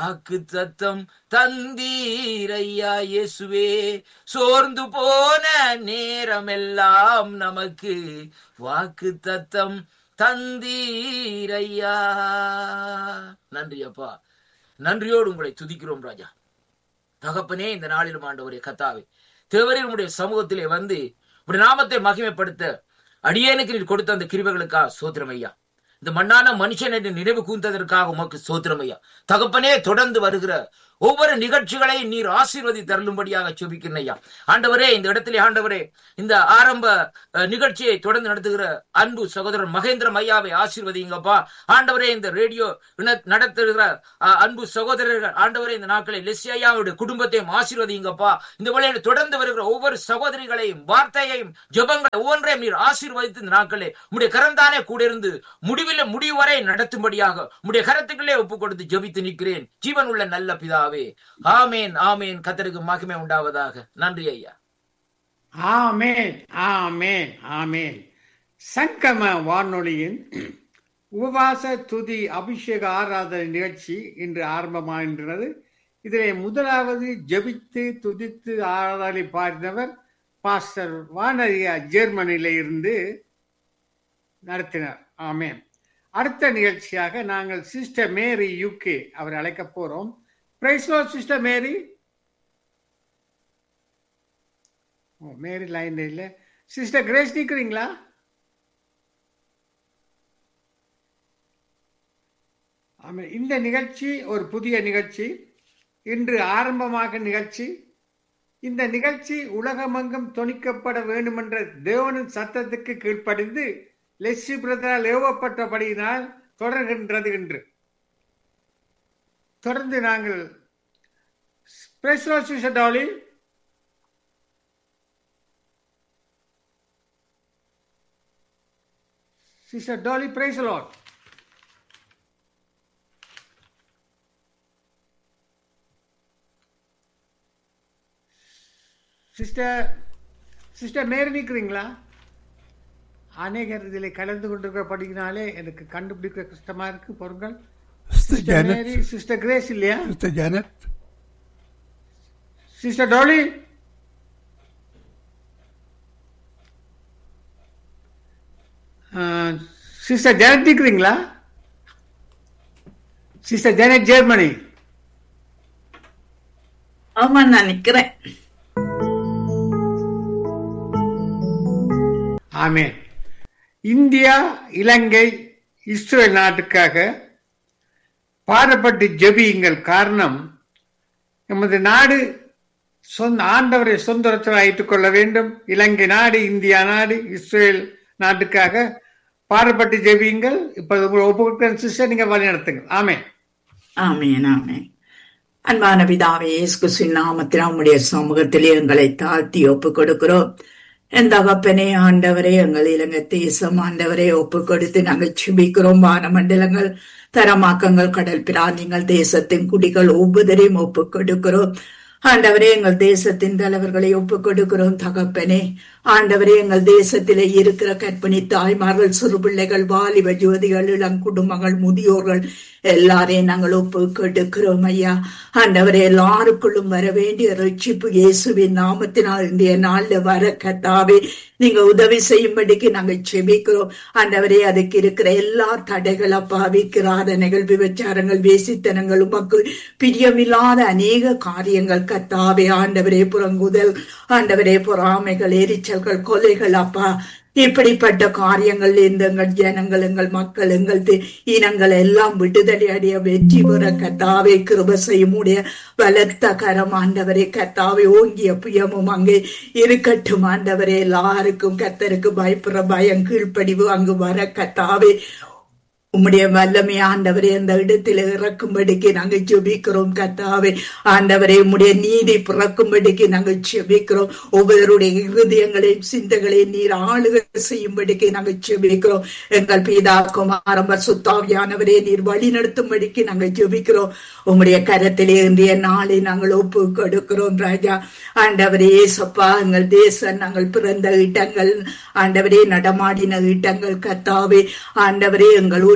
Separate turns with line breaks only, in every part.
வாக்கு தத்தம் தந்தீரையா இயேசுவே சோர்ந்து போன நேரமெல்லாம் நமக்கு வாக்கு தத்தம் தந்தீரையா நன்றி அப்பா நன்றியோடு உங்களை துதிக்கிறோம் ராஜா தகப்பனே இந்த நாளிலும் ஆண்டவரே கத்தாவே தேவரே உடைய சமூகத்திலே வந்து உடைய நாமத்தை மகிமைப்படுத்த அடியேனுக்கு நீர் கொடுத்த அந்த கிருபைகளுக்காக சோத்திரம் ஐயா இந்த மண்ணான மனுஷன் என்று நினைவு கூந்ததற்காக உமக்கு சோத்திரம் ஐயா தகப்பனே தொடர்ந்து வருகிற ஒவ்வொரு நிகழ்ச்சிகளையும் நீர் ஆசீர்வதி தருளும்படியாக செபிக்கிறேன் ஐயா ஆண்டவரே இந்த இடத்திலே ஆண்டவரே இந்த ஆரம்ப அஹ், நிகழ்ச்சியை தொடர்ந்து நடத்துகிற அன்பு சகோதரர் மகேந்திரம் ஐயாவை ஆசீர்வதிங்கப்பா ஆண்டவரே இந்த ரேடியோ இன- நடத்துகிற அஹ், அன்பு சகோதரர்கள் ஆண்டவரே இந்த நாட்களை லெஸ்ஸி ஐயாவுடைய குடும்பத்தையும் ஆசீர்வதிங்கப்பா இந்த வேளையில் தொடர்ந்து வருகிற ஒவ்வொரு சகோதரிகளையும் வார்த்தையையும் ஜெபங்களை ஒவ்வொன்றையும் நீர் ஆசீர்வதித்து இந்த நாட்களே உடைய கரந்தானே கூட இருந்து முடிவில் முடிவு வரை நடத்தும்படியாக உடைய கரத்துக்களே ஒப்பு கொடுத்து ஜெபித்து நிற்கிறேன் ஜீவன் உள்ள நல்ல பிதாவே ஆமேன் ஆமேன் கத்தருக்கு மகிமை உண்டாவதாக நன்றி ஐயா
ஆமேன் ஆமேன் ஆமேன் சங்கம வானொலியின் உபவாச துதி அபிஷேக ஆராதனை நிகழ்ச்சி இன்று ஆரம்பமாகின்றது இதிலே முதலாவது ஜெபித்து துதித்து ஆராதனை பாடினவர் பாஸ்டர் வானரியா ஜெர்மனியில இருந்து நடத்தினார் ஆமேன் அடுத்த நிகழ்ச்சியாக நாங்கள் சிஸ்டர் மேரி யூகே அவர் அழைக்க போறோம் praise the Lord sister Mary O Mary line இல்லை சிஸ்டர் கிரேஸ் நிற்கிறீங்களா ஆமாம் இந்த நிகழ்ச்சி ஒரு புதிய நிகழ்ச்சி இன்று ஆரம்பமாக நிகழ்ச்சி இந்த நிகழ்ச்சி உலகமெங்கும் தொனிக்கப்பட வேண்டுமென்ற தேவனின் சத்தத்துக்கு கீழ்ப்படிந்து லெஸ்ஸி பிரதரால் ஏவப்பட்டபடியினால் தொடர்கின்றது என்று தொடர்ந்து நாங்கள் praise the Lord sister Dolly Sister Dolly, praise the Lord. Sister sister Mary நிற்கிறீங்களா அநேகர் இதில் கலந்து கொண்டிருக்கிற படிக்கினாலே எனக்கு கண்டுபிடிக்க கஷ்டமா இருக்கு பொருங்கள்
Sister
sister
Janet.
Mary sister Grace இல்லையா
Sister Janet.
Sister Dolly sister Janet நிற்கிறீங்களா சிஸ்டர் ஜெனட் ஜெர்மனி
ஆமா நான் நிக்கிறேன்
ஆமென் இந்தியா இலங்கை இஸ்ரேல் நாட்டுக்காக பாடப்பட்டு ஜெபியுங்கள் காரணம் நமது நாடு சொந்த ஆண்டவரை சொந்த ரச்சனாயிட்டுக் கொள்ள வேண்டும் இலங்கை நாடு இந்தியா நாடு இஸ்ரேல் நாட்டுக்காக பாடப்பட்டு ஜெபியுங்கள் இப்ப உங்களை ஒப்புக்கொடுக்கிற சிஸ்டர் நீங்க வழி நடத்துங்க ஆமென்
ஆமேன் ஆமேன் அன்பான பிதாவே இயேசு கிறிஸ்துவின் நாமத்தில் உம்முடைய சமூகத்திலே எங்களை தாழ்த்தி ஒப்பு கொடுக்கிறோம் என் தகப்பனே ஆண்டவரே எங்கள் இலங்கை தேசம் ஆண்டவரே ஒப்பு கொடுத்து நாங்கள் சுபிக்கிறோம் வானமண்டலங்கள் தரமாக்கங்கள் கடல் பிராந்தியங்கள் தேசத்தின் குடிகள் ஒவ்வொருவரையும் ஒப்பு கொடுக்கிறோம் ஆண்டவரே எங்கள் தேசத்தின் தலைவர்களை ஒப்பு கொடுக்கிறோம் தகப்பனே ஆண்டவரே எங்கள் தேசத்திலே இருக்கிற கற்பிணி தாய்மார்கள் சிறு பிள்ளைகள் வாலிப ஜோதிகள் இளம் குடும்பங்கள் முதியோர்கள் எல்லாரையும் நாங்கள் ஒப்பு கொடுக்கிறோம் ஐயா ஆண்டவரே எல்லாருக்குள்ளும் வர வேண்டிய ரட்சிப்பு இயேசுவின் நாமத்தினால் இந்திய நாள்ல வர கத்தாவே நீங்க உதவி செய்யும்படிக்கு நாங்கள் செபிக்கிறோம் ஆண்டவரே அதுக்கு இருக்கிற எல்லா தடைகள் அப்பா விக்கிராதனைகள் விபச்சாரங்கள் வேசித்தனங்கள் உமக்கு பிரியமில்லாத அநேக காரியங்கள் கத்தாவே ஆண்டவரே புறங்குதல் ஆண்டவரே பொறாமைகள் எரிச்சல்கள் கொலைகள் அப்பா இப்படிப்பட்ட காரியங்கள் இந்த எங்கள் ஜனங்கள் எங்கள் மக்கள் எங்கள் தி- இனங்கள் எல்லாம் விடுதலை அடைய வெற்றி பெற கத்தாவே கிருப செய்யுமுடைய பலத்த கரம் ஆண்டவரே கத்தாவே ஓங்கிய புயமும் அங்கே இருக்கட்டும் ஆண்டவரே எல்லாருக்கும் கத்தருக்கு பயப்படுற பயம் கீழ்ப்படிவு அங்கு வர கத்தாவே உம்முடைய வல்லமை ஆண்டவரே அந்த இடத்தில் இறக்கும்படிக்கு நாங்கள் ஜெபிக்கிறோம் கத்தாவே ஆண்டவரே உம்முடைய நீதி பிறக்கும்படிக்கு நாங்கள் ஜெபிக்கிறோம் ஒவ்வொருடைய இருதயங்களையும் சிந்தைகளையும் நீர் ஆளுகை செய்யும்படிக்கு நாங்கள் ஜெபிக்கிறோம் எங்கள் பீதா குமாரம்பர் சுத்தாவியானவரே நீர் வழி நடத்தும்படிக்கு நாங்கள் ஜெபிக்கிறோம் உம்முடைய கரத்திலே இன்றைய நாளை நாங்கள் ஒப்பு கொடுக்கிறோம் ராஜா ஆண்டவரே சப்பா எங்கள் தேசம் நாங்கள் பிறந்த இடங்கள் ஆண்டவரே நடமாடின இடங்கள் கத்தாவே ஆண்டவரே எங்கள்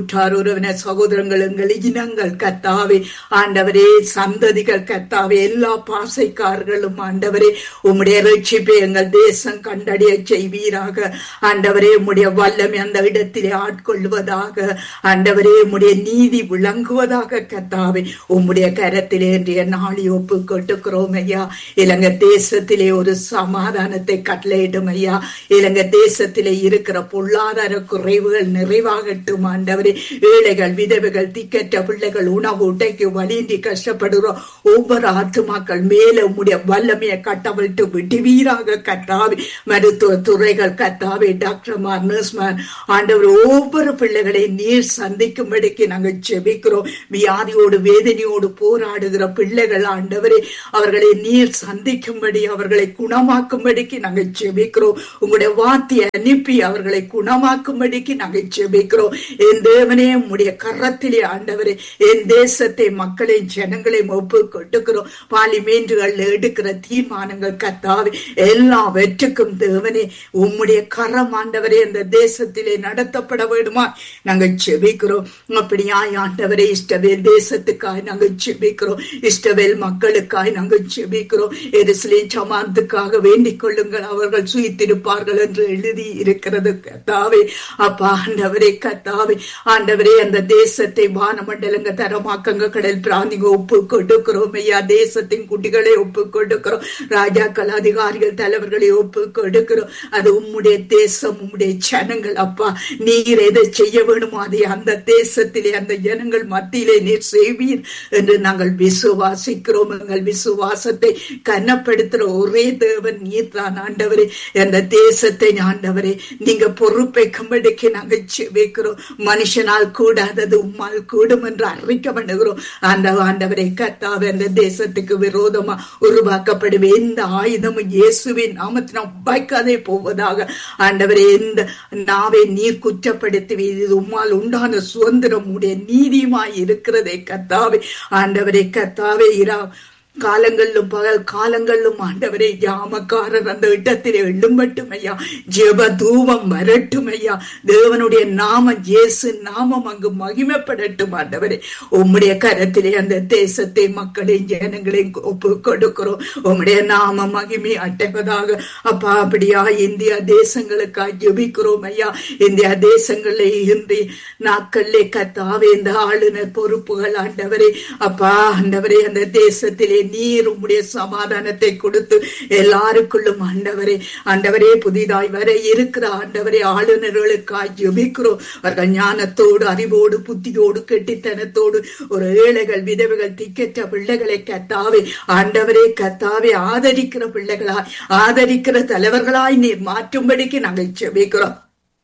உற்றார் உறவினர் சகோதரங்கள் எங்கள் இனங்கள் கத்தாவே ஆண்டவரே சந்ததிகள் கத்தாவே எல்லா பாசைக்காரர்களும் ஆண்டவரே உம்முடைய ரட்சிப்பை எங்கள் தேசம் கண்டடைய செய்வீராக ஆண்டவரே உம்முடைய வல்லமை அந்த இடத்திலே ஆட்கொள்வதாக ஆண்டவரே உம்முடைய நீதி விளங்குவதாக கத்தாவே உம்முடைய கரத்திலே இன்றைய நாளை ஒப்பு கொட்டுக்கிறோம் ஐயா இலங்கை தேசத்திலே ஒரு சமாதானத்தை கட்டளையிடும் ஐயா இலங்கை தேசத்திலே இருக்கிற பொருளாதார குறைவுகள் நிறைவாகட்டும் ஆண்டவரே ஏழைகள் விதவைகள் திக்கற்ற பிள்ளைகள் உணவு உடைக்கு வழியின்றி கஷ்டப்படுகிறோம் ஒவ்வொரு ஆத்துமாக்கள் மேல உம்முடைய வல்லமையை கட்டவிழ்த்து விடுவீராக கத்தாவே மருத்துவ துறைகள் கத்தாவே டாக்டர்மார் நர்ஸ்மார் ஆண்டவர் ஒவ்வொரு பிள்ளைகளை நீர் சந்திக்கும்படிக்கு நாங்கள் செபிக்கிறோம் வியாதியோடு வேதனையோடு போராடுகிற பிள்ளைகள் ஆண்டவரே அவர்களை நீர் சந்திக்கும்படி அவர்களை குணமாக்கும்படிக்கு நாங்கள் செபிக்கிறோம் உங்களுடைய வார்த்தையை அனுப்பி அவர்களை குணமாக்கும்படிக்கு நாங்கள் செபிக்கிறோம் என் தேவனே உம்முடைய கரத்திலே ஆண்டவரே என் தேசத்தை மக்களை ஜனங்களையும் ஒப்பு கொட்டுக்கிறோம் பார்லிமெண்டுகள் எடுக்கிற தீர்மானங்கள் கத்தாவே எல்லாவற்றுக்கும் தேவனே உம்முடைய கரம் ஆண்டவரே இந்த தேசத்திலே நடத்தப்பட வேண்டுமா நாங்கள் செபிக்கிறோம் அப்படியாய் ஆண்டவரே இஷ்டவேல் தேசத்துக்காய் நாங்கள் செபிக்கிறோம் இஷ்டவேல் மக்களுக்காய் நாங்கள் செபிக்கிறோம் எருசலேம் சமாந்தத்துக்காக வேண்டிக் கொள்ளுங்கள் அவர்கள் சுயித்திருப்பார்கள் என்று எழுதி இருக்கிறது கத்தாவே அப்பா ஆண்டவரே கத்தாவே ஆண்டவரே அந்த தேசத்தை வானமண்டலங்க தரமாக்கங்க கடல் பிராந்திங்க ஒப்பு கொடுக்கிறோம் ஐயா தேசத்தின் குட்டிகளை ஒப்பு கொடுக்கிறோம் ராஜாக்கள் அதிகாரிகள் தலைவர்களை ஒப்பு கொடுக்கிறோம் அது உம்முடைய தேசம் உம்முடைய ஜனங்கள் அப்பா நீர் எதை செய்ய வேணுமோ அதை அந்த தேசத்திலே அந்த ஜனங்கள் மத்தியிலே நீர் செய்வீர் என்று நாங்கள் விசுவாசிக்கிறோம் எங்கள் விசுவாசத்தை கனப்படுத்துற ஒரே தேவன் நீர் தான் ஆண்டவரே அந்த தேசத்தை ஆண்டவரே நீங்க பொறுப்பேற்கும்படிக்கு நாங்கள் செபிக்கிறோம் மனுஷனால் கூடாதது உம்மால் கூடும் என்று அறிக்க பண்ணுகிறோம் அந்த ஆண்டவரை கத்தாவே அந்த தேசத்துக்கு விரோதமா உருவாக்கப்படும் எந்த ஆயுதமும் இயேசுவின் நாமத்தினம் வைக்காதே போவதாக ஆண்டவரே எந்த நாவை நீர் குற்றப்படுத்தி இது உம்மால் உண்டான சுதந்திரம் உடைய நீதியுமாய் இருக்கிறதே கத்தாவே ஆண்டவரே கத்தாவே இரா காலங்களிலும் பகல் காலங்களிலும் ஆண்டவரே ஜாமக்காரர் அந்த இடத்திலே எழும்பட்டும் ஐயா ஜெப தூபம் வரட்டும் ஐயா தேவனுடைய நாமம் இயேசு நாமம் அங்கு மகிமைப்படட்டும் ஆண்டவரே உம்முடைய கரத்திலே அந்த தேசத்தை மக்களை ஜனங்களையும் ஒப்பு கொடுக்கிறோம் உம்முடைய நாம மகிமை அட்டைவதாக அப்பா அப்படியா இந்தியா தேசங்களுக்காக ஜெபிக்கிறோம் ஐயா இந்தியா தேசங்களே இன்றி நாட்களிலே கத்தாவே இந்த ஆளுநர் பொறுப்புகள் ஆண்டவரே அப்பா ஆண்டவரே அந்த தேசத்திலே நீர் உம்முடைய சமாதானத்தை கொடுத்து எல்லாருக்குள்ளும் ஆண்டவரே ஆண்டவரே புதிதாய் வர இருக்கிற ஆண்டவரே ஆளுநர்களுக்காய் ஜெபிக்கிறோம் அவர்கள் ஞானத்தோடு அறிவோடு புத்தியோடு கெட்டித்தனத்தோடு ஒரு ஏழைகள் விதவைகள் திக்கற்ற பிள்ளைகளை கத்தாவே ஆண்டவரே கத்தாவே ஆதரிக்கிற பிள்ளைகளாய் ஆதரிக்கிற தலைவர்களாய் நீர் மாற்றும்படிக்கு நாங்கள் ஜெபிக்கிறோம்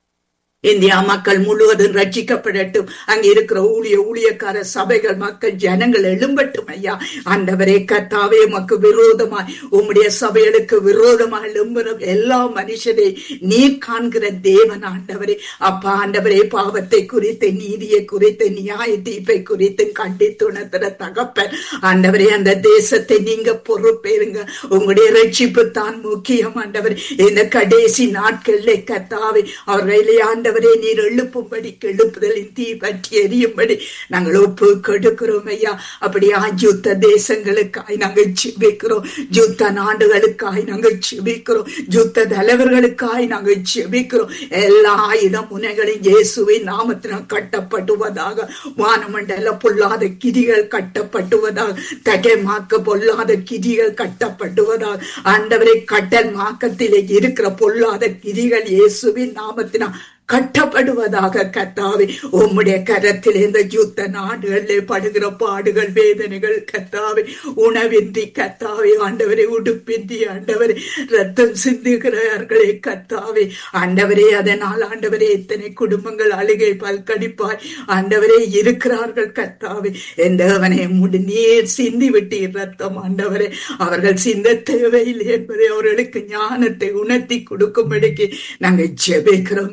இந்தியா மக்கள் முழுவதும் ரட்சிக்கப்படட்டும் அங்க இருக்கிற ஊழிய ஊழியக்கார சபைகள் மக்கள் ஜனங்கள் எழும்பட்டும் ஐயா ஆண்டவரே கத்தாவே மக்கு விரோதமாய் உம்முடைய சபைகளுக்கு விரோதமாய் எழும்புற எல்லா மனுஷரை நீர் காண்கிற தேவன் ஆண்டவரே அப்பா ஆண்டவரே பாவத்தை குறித்து நீதியை குறித்து நியாய தீப்பை குறித்து கண்டித்துணர்த்துற தகப்பன் ஆண்டவரே அந்த தேசத்தை நீங்க பொறுப்பேருங்க உங்களுடைய ரட்சிப்பு தான் முக்கியம் ஆண்டவர் இந்த கடைசி நாட்களிலே கத்தாவே அவர்களை ஆண்டவரே நீர் எழுப்பும்படி எழுப்புதலின் தீ பற்றி எரியும்படி நாங்கள் ஒப்பு கொடுக்கிறோம் ஐயா அப்படியா யுத்த தேசங்களுக்காய் நாங்கள் செபிக்கிறோம் யுத்த நாடுகளுக்காய் நாங்கள் செபிக்கிறோம் யுத்த தலைவர்களுக்காய் நாங்கள் செபிக்கிறோம் எல்லா ஆயுத முனைகளும் இயேசுவின் நாமத்தினால் கட்டப்படுவதாக வானமண்டல பொல்லாத கிரிகள் கட்டப்படுவதாக தகைமாக்க பொல்லாத கிரிகள் கட்டப்படுவதாக ஆண்டவரை கடல் மாக்கத்திலே இருக்கிற பொல்லாத கிரிகள் இயேசுவின் நாமத்தினால் கட்டப்படுவதாக கத்தாவே உம்முடைய கரத்தில் இந்த யுத்த நாடுகளிலே படுகிற பாடுகள் வேதனைகள் கத்தாவே உணவின்றி கத்தாவே ஆண்டவரை உடுப்பின்றி ஆண்டவரை ரத்தம் சிந்துகிறார்களே கத்தாவே ஆண்டவரே அதனால் ஆண்டவரே எத்தனை குடும்பங்கள் அழுகை பல்கடிப்பாய் ஆண்டவரே இருக்கிறார்கள் கத்தாவே எந்தவனை முடி நீர் சிந்தி விட்டீர் ரத்தம் ஆண்டவரே அவர்கள் சிந்த தேவையில்லை என்பதை அவர்களுக்கு ஞானத்தை உணர்த்தி கொடுக்கும்படிக்கு நாங்கள் ஜெபிக்கிறோம் கத்தா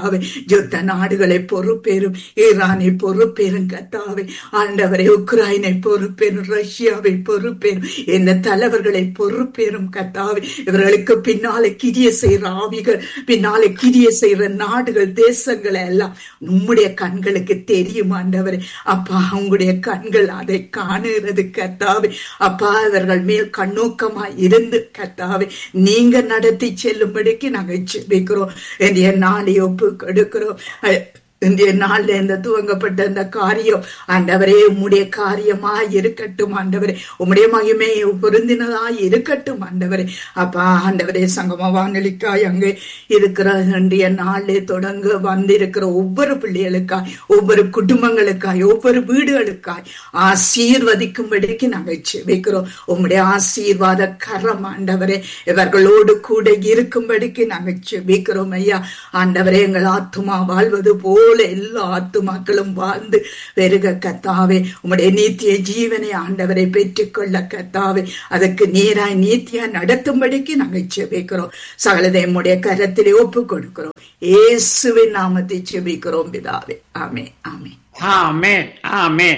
கத்தாவே யுத்த நாடுகளை பொறுப்பேறும் ஈரானை பொறுப்பேறும் கத்தாவே ஆண்டவரை உக்ரைனை பொறுப்பேறும் ரஷ்யாவை பொறுப்பேறும் இந்த தலைவர்களை பொறுப்பேறும் கத்தாவே இவர்களுக்கு பின்னாலே கிரிய செய்யற ஆவிகள் பின்னாலே கிரிய செய்யற நாடுகள் தேசங்களை எல்லாம் உம்முடைய கண்களுக்கு தெரியும் ஆண்டவரே அப்பா உங்களுடைய கண்கள் அதை காணுகிறது கத்தாவே அப்பா இவர்கள் மேல் கண்ணோக்கமாய் இருந்து கத்தாவே நீங்க நடத்தி செல்லும்படிக்கு நாங்கள் ஜெபிக்கிறோம் என்னுடைய நாளை ஒப்பு கொடுக்கிறோம் அஹ் இன்றைய நாள்ல இந்த துவங்கப்பட்ட இந்த காரியம் ஆண்டவரே உம்முடைய காரியமாய் இருக்கட்டும் ஆண்டவரே உம்முடைய மகிமை பொருந்தினதாய் இருக்கட்டும் ஆண்டவரே அப்பா ஆண்டவரே சங்கம வானொலிக்காய் அங்கே இருக்கிற இன்றைய நாளிலே தொடங்க வந்திருக்கிற ஒவ்வொரு பிள்ளைகளுக்காய் ஒவ்வொரு குடும்பங்களுக்காய் ஒவ்வொரு வீடுகளுக்காய் ஆசீர்வதிக்கும்படிக்கு நாங்கள் செபிக்கிறோம் உம்முடைய ஆசீர்வாத கரம் ஆண்டவரே இவர்களோடு கூட இருக்கும்படிக்கு நாங்கள் செபிக்கிறோம் ஐயா ஆண்டவரே எங்கள் ஆத்துமா வாழ்வது போல எல்லா ஆத்துமாக்களும் வாழ்ந்து பெருக கத்தாவே உம்முடைய நீத்திய ஜீவனை ஆண்டவரை பெற்றுக்கொள்ள கத்தாவே அதற்கு நீராய் நீத்தியா நடத்தும்படிக்கு நாங்கள் செபிக்கிறோம் சகலதை உம்முடைய கரத்திலே ஒப்பு கொடுக்கிறோம் இயேசுவின் நாமத்தை செபிக்கிறோம் பிதாவே ஆமே ஆமே
ஆமேன் ஆமேன்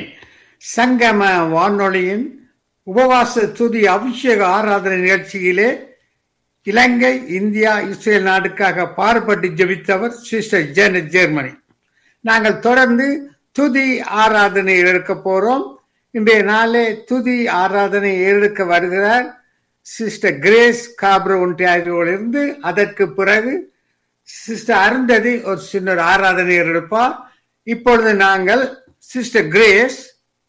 சங்கம வானொலியின் உபவாச துதி அபிஷேக ஆராதனை நிகழ்ச்சியிலே இலங்கை இந்தியா இஸ்ரேல் நாடுக்காக பாடுபட்டு ஜெபித்தவர் சிஸ்டர் ஜெனட் ஜெர்மனி நாங்கள் தொடர்ந்து துதி ஆராதனை எடுக்க போறோம் இன்றைய நாளே துதி ஆராதனை எடுக்க வருகிறார் சிஸ்டர் கிரேஸ் காப்ரோ இருந்து அதற்கு பிறகு சிஸ்டர் அருந்ததி ஒரு சின்ன ஒரு ஆராதனை எடுப்பார் இப்பொழுது நாங்கள் சிஸ்டர் கிரேஸ்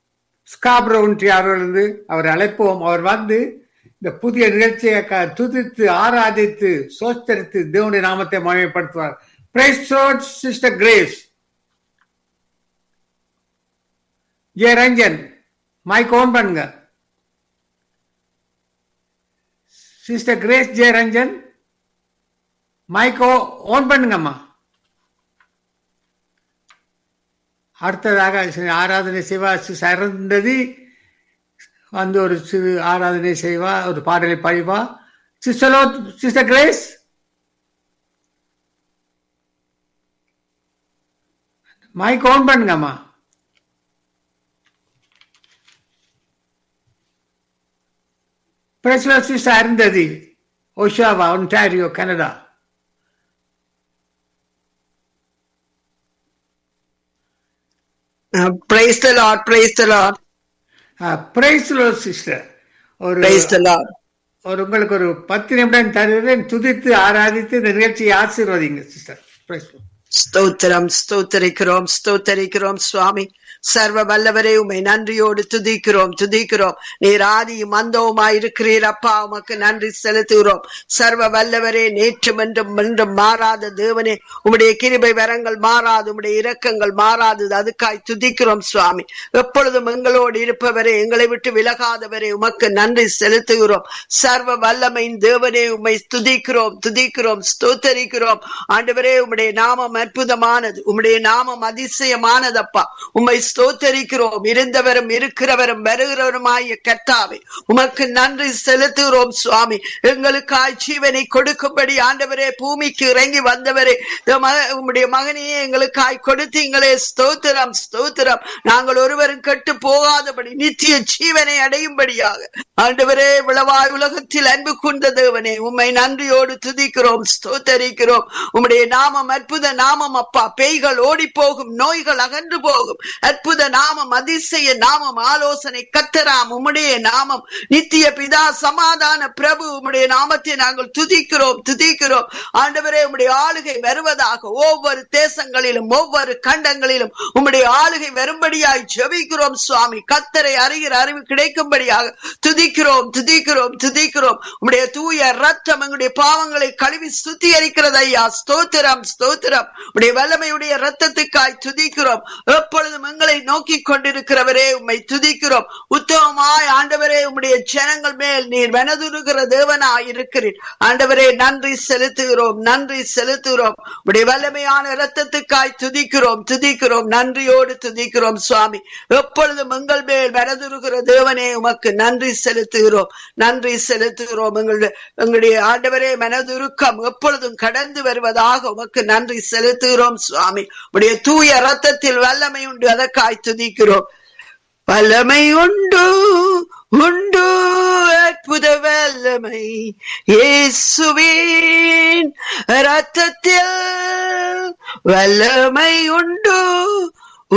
ஸ்காப்ரோ இருந்து அவர் அழைப்போம் அவர் வந்து இந்த புதிய நிகழ்ச்சியை க- துதித்து ஆராதித்து சோஸ்தரித்து தேவனுடைய நாமத்தை மகிமைப்படுத்துவார் praise sister Grace J Ranjan mic on பண்ணுங்க sister Grace J Ranjan mic on பண்ணுங்கம்மா அடுத்ததாக சில ஆராதனை செய்வா சரந்ததி வந்து ஒரு சிறு ஆராதனை செய்வா ஒரு பாடலை பாடிவா sister sister Grace mic on பண்ணுங்கம்மா praise the Lord sister Arundhati Oshawa Ontario Canada
Uh, praise the Lord, praise the Lord,
praise sister ஒரு
praise the Lord.
ஒரு உங்களுக்கு ஒரு பத்து நிமிடம் தருகிறேன் துதித்து ஆராதித்து இந்த நிகழ்ச்சியை ஆசீர்வதிங்க சிஸ்டர் பிரைஸ்
ஸ்தோத்திரம் ஸ்தோத்தரிக்கிறோம் ஸ்தோத்தரிக்கிறோம் சுவாமி சர்வ வல்லவரே உமை நன்றியோடு துதிக்கிறோம் துதிக்கிறோம் நீர் ஆதியும் மந்தவுமாய் இருக்கிறீர் அப்பா உமக்கு நன்றி செலுத்துகிறோம் சர்வ வல்லவரே நேற்றும் என்றும் என்றும் மாறாத தேவனே உம்முடைய கிருபை வரங்கள் மாறாது உம்முடைய இரக்கங்கள் மாறாது அதுக்காய் துதிக்கிறோம் சுவாமி எப்பொழுதும் எங்களோடு இருப்பவரே எங்களை விட்டு விலகாதவரே உமக்கு நன்றி செலுத்துகிறோம் சர்வ வல்லமையின் தேவனே உம்மை துதிக்கிறோம் துதிக்கிறோம் ஸ்தோத்தரிக்கிறோம் ஆண்டவரே உம்முடைய நாமம் அற்புதமானது உம்முடைய நாமம் அதிசயமானதப்பா உம்மை ஸ்தோத்தரிக்கிறோம் இருந்தவரும் இருக்கிறவரும் வருகிறவருமாய கர்த்தாவே உமக்கு நன்றி செலுத்துகிறோம் சுவாமி எங்களுக்காய் ஜீவனை கொடுக்கும்படி ஆண்டவரே பூமிக்கு இறங்கி வந்தவரே இந்த மக- உம்முடைய மகனையே எங்களுக்காய் கொடுத்தீங்களே ஸ்தோத்திரம் ஸ்தோத்திரம் நாங்கள் ஒருவரும் கெட்டு போகாதபடி நித்திய ஜீவனை அடையும்படியாக ஆண்டவரே விளவாய் உலகத்தில் அன்பு கொண்ட தேவனே உம்மை நன்றியோடு துதிக்கிறோம் ஸ்தோத்தரிக்கிறோம் உம்முடைய நாமம் அற்புத நாமம் அப்பா பேய்கள் ஓடி போகும் நோய்கள் அகன்று போகும் அற்புத நாமம் அதிசய நாமம் ஆலோசனை கத்தராம் உம்முடைய நாமம் நித்திய பிதா சமாதான பிரபு உம்முடைய நாமத்தை நாங்கள் துதிக்கிறோம் துதிக்கிறோம் ஆண்டவரே உம்முடைய ஆளுகை வருவதாக ஒவ்வொரு தேசங்களிலும் ஒவ்வொரு கண்டங்களிலும் உம்முடைய ஆளுகை வரும்படியாய் ஜெபிக்கிறோம் சுவாமி கத்தரை அறிகிற அறிவு கிடைக்கும்படியாக துதிக்கிறோம் துதிக்கிறோம் துதிக்கிறோம் உம்முடைய தூய ரத்தம் எங்களுடைய பாவங்களை கழுவி சுத்திகரிக்கிறது ஐயா ஸ்தோத்திரம் ஸ்தோத்திரம் உடைய வல்லமையுடைய ரத்தத்துக்காய் துதிக்கிறோம் எப்பொழுதும் எங்களை ஜனங்களை நோக்கி கொண்டிருக்கிறவரே உம்மை துதிக்கிறோம் உத்தமமாய் ஆண்டவரே உம்முடைய ஜனங்கள் மேல் நீர் வெனதுருகிற தேவனாய் இருக்கிறீர் ஆண்டவரே நன்றி செலுத்துகிறோம் நன்றி செலுத்துகிறோம் உடைய வல்லமையான இரத்தத்துக்காய் துதிக்கிறோம் துதிக்கிறோம் நன்றியோடு துதிக்கிறோம் சுவாமி எப்பொழுதும் எங்கள் மேல் வெனதுருகிற தேவனே உமக்கு நன்றி செலுத்துகிறோம் நன்றி செலுத்துகிறோம் எங்களுடைய எங்களுடைய ஆண்டவரே மனதுருக்கம் எப்பொழுதும் கடந்து வருவதாக உமக்கு நன்றி செலுத்துகிறோம் சுவாமி உடைய தூய ரத்தத்தில் வல்லமை உண்டு அதற்காய் துதிக்கிறோம் வல்லமை உண்டு உண்டு அற்புத வல்லமை இயேசுவின் ரத்தத்தில் வல்லமை உண்டு